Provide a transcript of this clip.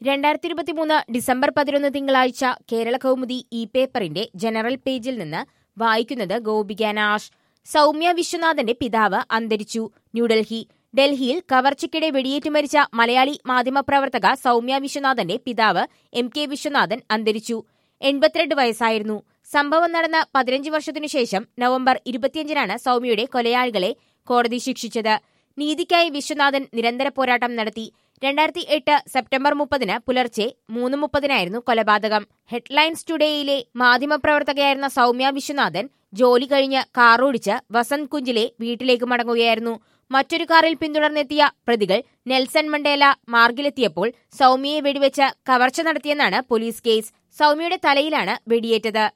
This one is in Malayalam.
രണ്ടായിരത്തി ഇരുപത്തിമൂന്ന് ഡിസംബർ പതിനൊന്ന് തിങ്കളാഴ്ച കേരള കൗമുദി ഇ പേപ്പറിന്റെ ജനറൽ പേജിൽ നിന്ന് വായിക്കുന്നത് ഗോപിക നാഷ് സൗമ്യ വിശ്വനാഥന്റെ പിതാവ് അന്തരിച്ചു ന്യൂഡൽഹി ഡൽഹിയിൽ കവർച്ചയ്ക്കിടെ വെടിയേറ്റ് മരിച്ച മലയാളി മാധ്യമപ്രവർത്തക സൗമ്യ വിശ്വനാഥന്റെ പിതാവ് എം കെ വിശ്വനാഥൻ അന്തരിച്ചു എൺപത്തിരണ്ട് വയസ്സായിരുന്നു സംഭവം നടന്ന പതിനഞ്ച് വർഷത്തിനു ശേഷം നവംബർ ഇരുപത്തിയഞ്ചിനാണ് സൗമ്യയുടെ കൊലയാളികളെ കോടതി ശിക്ഷിച്ചത് നീതിക്കായി വിശ്വനാഥൻ നിരന്തര പോരാട്ടം നടത്തി രണ്ടായിരത്തി എട്ട് സെപ്റ്റംബർ മുപ്പതിന് പുലർച്ചെ മൂന്ന് മുപ്പതിനായിരുന്നു കൊലപാതകം ഹെഡ്ലൈൻസ് ടുഡേയിലെ മാധ്യമപ്രവർത്തകയായിരുന്ന സൗമ്യ വിശ്വനാഥൻ ജോലി കഴിഞ്ഞ് കാറോടിച്ച് വസന്ത് കുഞ്ചിലെ വീട്ടിലേക്ക് മടങ്ങുകയായിരുന്നു മറ്റൊരു കാറിൽ പിന്തുടർന്നെത്തിയ പ്രതികൾ നെൽസൺ മണ്ടേല മാർഗിലെത്തിയപ്പോൾ സൗമ്യയെ വെടിവെച്ച് കവർച്ച നടത്തിയെന്നാണ് പോലീസ് കേസ് സൗമ്യയുടെ തലയിലാണ് വെടിയേറ്റത്